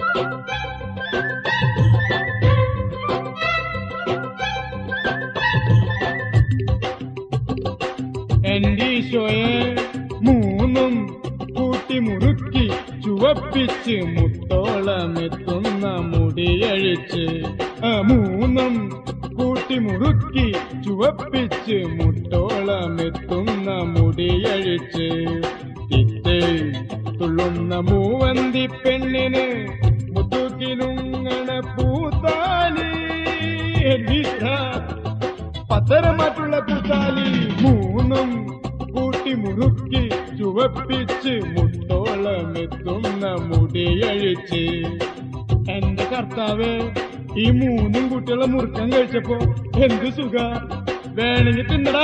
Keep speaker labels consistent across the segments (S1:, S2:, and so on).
S1: എന്റെ ഈശോയെ മൂന്നും കൂട്ടി മുറുക്കി ചുവപ്പിച്ച് മുത്തോളമെത്തുന്ന മുടിയഴിച്ച് ആ മൂന്നും കൂട്ടി മുറുക്കി ചുവപ്പിച്ച് മുത്തോളമെത്തുന്ന മുടിയഴിച്ച് ഇത്തേ തുള്ളുന്ന മൂവന്തി പെണ്ണിന് മുത്തുകിലുങ്ങണ പൂത്താലി എന്റെ പത്തരമാറ്റുള്ള കുത്താലി മൂന്നും കൂട്ടി മുറുക്കി ചുവപ്പിച്ച് മുട്ടോളമെത്തുന്ന മുടിയഴിച്ച് എന്റെ കർത്താവ് ഈ മൂന്നും കുട്ടികളെ മുറുക്കം കഴിച്ചപ്പോ എന്ത് സുഖ വേണമെങ്കിൽ തിന്നടാ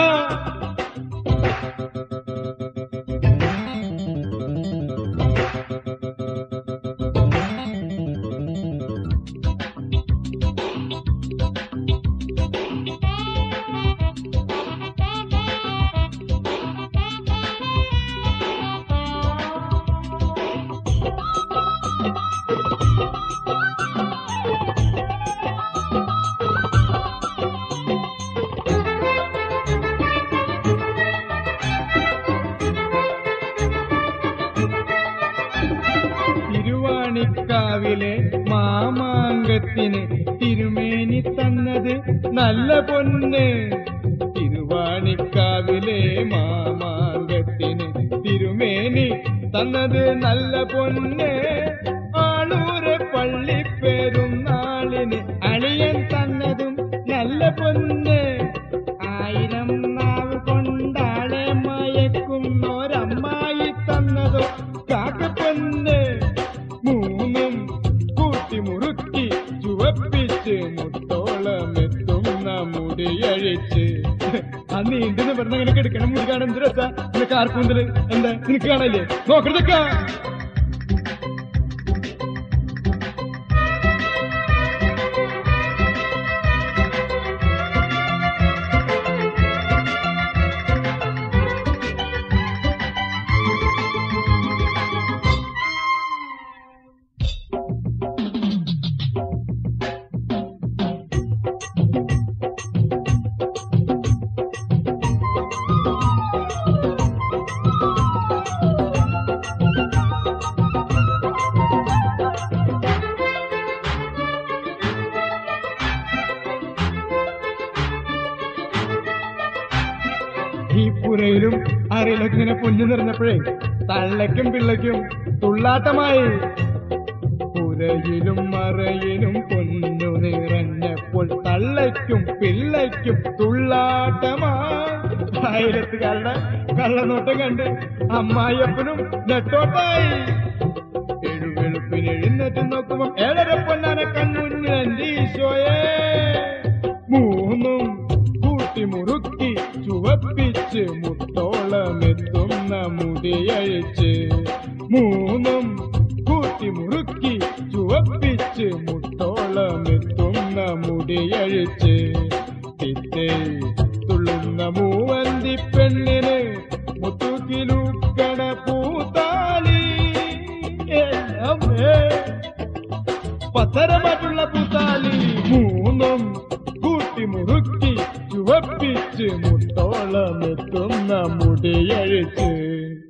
S1: തിരുവാണിക്കാവിലെ മാമാങ്കത്തിന് തിരുമേനി തന്നത് നല്ല പൊന്ന് തിരുവാണിക്കാവിലെ മാമാങ്കത്തിന് തിരുമേനി തന്നത് നല്ല പൊന്ന് ആളൂരെ പള്ളിപ്പെരുന്നാളിന് അളിയൻ തന്നതും നല്ല പൊന്ന് ആയിരം നാവ് കൊണ്ടാളെ മയക്കുന്നൊരമ്മായി തന്നതോ കാക്കപ്പൊന്ന് മൂന്നും കൂട്ടി മുറുക്കി ചുവപ്പിച്ച് മുട്ടോളമെത്തുന്ന മുടിയഴിച്ച് ആ നീണ്ടു നിവർന്ന് അങ്ങനെ കിടക്കണം മുടി കാണാൻ എന്ത് രസാ നിനക്ക് ആർക്കൂന്തല് എന്താ നിനക്ക് കാണല്ലേ നോക്കരുതൊക്കെ ഈ പുരയിലും അറയിലൊക്കെ ഇങ്ങനെ പൊന്നു നിറഞ്ഞപ്പോഴേ തള്ളയ്ക്കും പിള്ളയ്ക്കും തുള്ളാട്ടമായി പുരയിലും മറയിലും പൊന്നു നിറഞ്ഞപ്പോൾ തള്ളയ്ക്കും പിള്ളയ്ക്കും തുള്ളാട്ടമായി ആയിരത്ത് കള്ള കള്ളനോട്ടം കണ്ട് അമ്മായിയപ്പനും നെട്ടോട്ടായി എഴുവെളുപ്പിന് എഴുന്നേറ്റ് നോക്കുമ്പോ ഏഴര പൊന്നാന കൺമുന്നിൽ എന്റെ ഈശോയെ മൂന്നും കൂട്ടി മുറുക്കി ചുവപ്പിച്ച് മുത്തോളമെത്തുന്ന മുടിയഴിച്ച് മൂന്നും കൂട്ടി മുറുക്കി ചുവപ്പിച്ച് മുത്തോളമെത്തുന്ന മുടിയഴിച്ച് തിത്തേ തുള്ളുന്ന മൂവന്തി പെണ്ണിന് മുത്തുകിലൂക്കണ പൂത്താലി എന്നമ്മേ. പത്തരമാറ്റുള്ള പൂത്താലി മൂന്നും കൂട്ടി മുറുക്കി ചുവപ്പിച്ച് മുട്ടോളമെത്തുന്ന മുടിയഴിച്ച്